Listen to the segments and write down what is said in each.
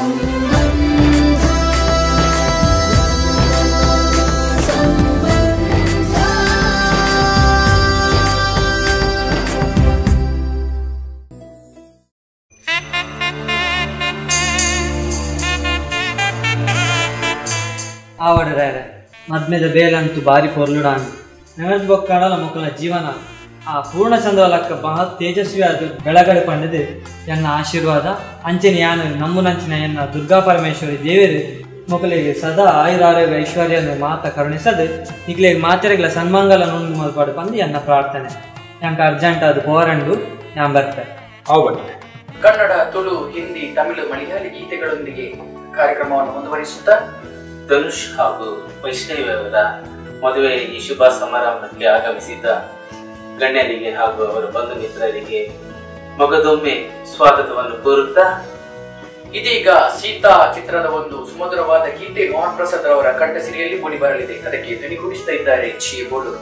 ಆವಡರೆ ಮದ್ಮೆದ ಬೇಲಂತೂ ಬಾರಿ ಪೊರ್ಲುಡಾನು ನೆನಜ್ ಬೊಕ್ಕಡಲ ಮಕ್ಕಳ ಜೀವನ ಆ ಪೂರ್ಣಚಂದ್ರ ಲಕ್ಕ ಮಹಾ ತೇಜಸ್ವಿ ಆದ ಬೆಳಗಡೆ ಪಂಡದು ಎನ್ನ ಆಶೀರ್ವಾದ ಅಂಚನೆ ಯಾನು ನಮ್ಮುನಂಚಿನ ಎನ್ನ ದುರ್ಗಾ ಪರಮೇಶ್ವರಿ ದೇವರು ಮಕ್ಕಳಿಗೆ ಸದಾ ಆಯುರ ಆರೋಗ್ಯ ಐಶ್ವರ್ಯನ ಮಾತ ಕರುಣಿಸದು ಈಗಲೇ ಮಾತೆರೆಗಳ ಸನ್ಮಂಗಲ ನುಂಡು ಮಲ್ಪಾಡು ಬಂದು ಎನ್ನ ಪ್ರಾರ್ಥನೆ yank ಅರ್ಜೆಂಟ್ ಅದು ಹೋರಂಡು ഞാൻ ಬರ್ತೆ ಹೌದು ಕನ್ನಡ ತುಳು ಹಿಂದಿ ತಮಿಳು ಮಲಯಾಳಿ ಗೀತೆಗಳೊಂದಿಗೆ ಕಾರ್ಯಕ್ರಮವನ್ನು ಮುಂದುವರಿಸುತ್ತಾ ಧನುಷ್ ಹಾಗೂ ವೈಷ್ಣವಿ ಅವರ ಮದುವೆ ಈ ಶುಭ ಸಮಾರಂಭಕ್ಕೆ ಆಗಮಿಸಿದ್ದ ಗಣ್ಯರಿಗೆ ಹಾಗೂ ಅವರ ಬಂಧು ಮಿತ್ರರಿಗೆ ಮಗದೊಮ್ಮೆ ಸ್ವಾಗತವನ್ನು ಕೋರುತ್ತಾ ಇದೀಗ ಸೀತಾ ಚಿತ್ರದ ಒಂದು ಸುಮಧುರವಾದ ಗೀತೆ ಮೋಹನ್ ಪ್ರಸಾದ್ ಅವರ ಕಂಠಸಿರಿಯಲ್ಲಿ ಮೂಡಿ ಬರಲಿದೆ ಅದಕ್ಕೆ ಧ್ವನಿಗೂಡಿಸ್ತಾ ಇದ್ದಾರೆ ಚಿ ಬೋಳು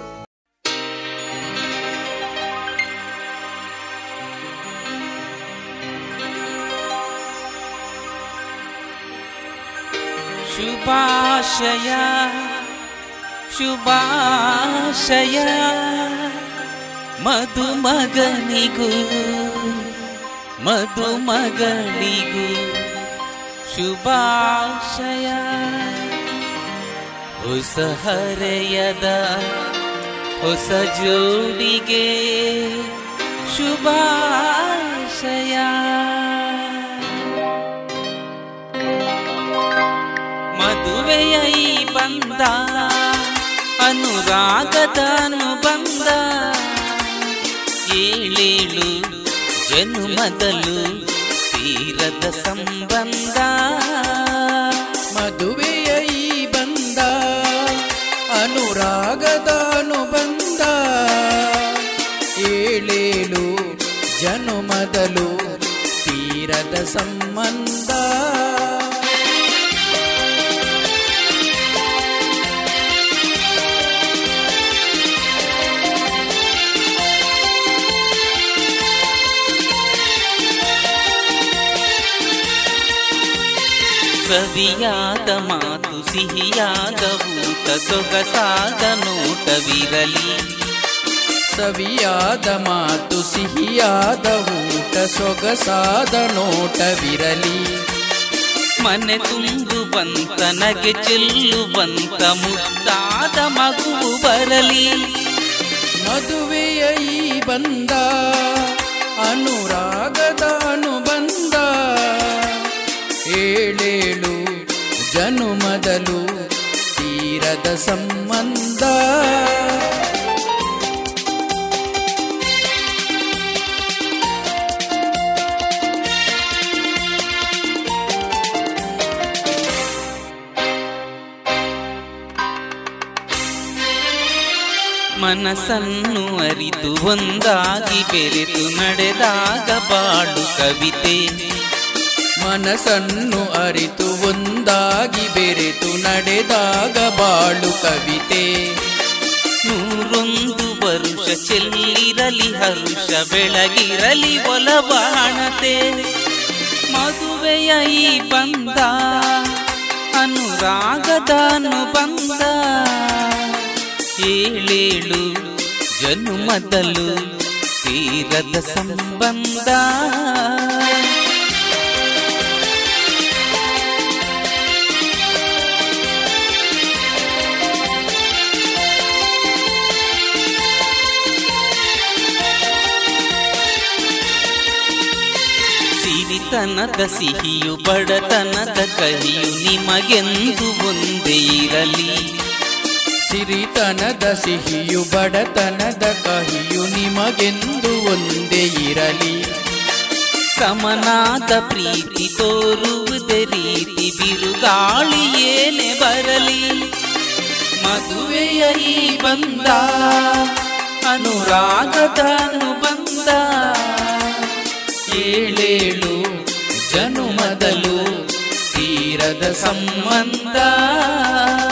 ಶುಭಾಶಯ ಶುಭಾಶಯ ಮಧುಮಗನಿಗೂ ಮಧುಮಗಳಿಗೂ ಶುಭಾಶಯ ಹೊಸ ಹರೆಯದ ಹೊಸ ಜೋಡಿಗೆ ಶುಭಾಶಯ ಮದುವೆಯ ಈ ಬಂದ ಅನುರಾಗದ ಅನುಬಂಧ ಏಳೇಳು ಜನುಮದಲು ತೀರದ ಸಂಬಂಧ ಮದುವೆಯ ಈ ಬಂದ ಅನುರಾಗದ ಅನುಬಂಧ ಏಳೇಳು ಜನುಮದಲು ತೀರದ ಸಂಬಂಧ ಸವಿಯಾದ ಮಾತು ಸಿಹಿಯಾದ ಊಟ ಸೊಗಸಾದ ನೋಟವಿರಲಿ ಸವಿಯಾದ ಮಾತು ಸಿಹಿಯಾದ ಊಟ ಸೊಗಸಾದ ನೋಟವಿರಲಿ ಮನೆ ತುಂಬು ಬಂತ ನಗೆ ಚೆಲ್ಲು ಬಂತ ಮುದ್ದಾದ ಮಗುವು ಬರಲಿ ಮದುವೆಯ ಈ ಬಂದ ಅನುರಾಗದ ಅನುಬಂಧ ಏಳೇಳು ಜನುಮದಲು ತೀರದ ಸಂಬಂಧ ಮನಸ್ಸನ್ನು ಅರಿತು ಒಂದಾಗಿ ಬೆರೆತು ನಡೆದಾಗ ಬಾಳು ಕವಿತೆ ಮನಸ್ಸನ್ನು ಅರಿತು ಒಂದಾಗಿ ಬೆರೆತು ನಡೆದಾಗ ಬಾಳು ಕವಿತೆ ನೂರೊಂದು ವರುಷ ಚೆಲ್ಲಿರಲಿ ಹರುಷ ಬೆಳಗಿರಲಿ ಒಲಬಾಣತೆ ಮದುವೆಯ ಈ ಬಂದ ಅನುರಾಗದ ಅನುಬಂಧ ಏಳೇಳು ಜನುಮದಲು ತೀರದ ಸಂಬಂಧ ಸಿರಿತನದ ಸಿಹಿಯು ಬಡತನದ ಕಹಿಯು ನಿಮಗೆಂದು ಒಂದೇ ಇರಲಿ ಸಿರಿತನದ ಸಿಹಿಯು ಬಡತನದ ಕಹಿಯು ನಿಮಗೆಂದು ಒಂದೇ ಇರಲಿ ಸಮನಾದ ಪ್ರೀತಿ ತೋರುವುದೇ ರೀತಿ ಬಿರುಗಾಳಿ ಏನೇ ಬರಲಿ ಮದುವೆಯ ಈ ಬಂದ ಅನುರಾಗದ ಅನುಬಂಧ ಏಳೇಳು ಜನುಮದಲು ತೀರದ ಸಂಬಂಧ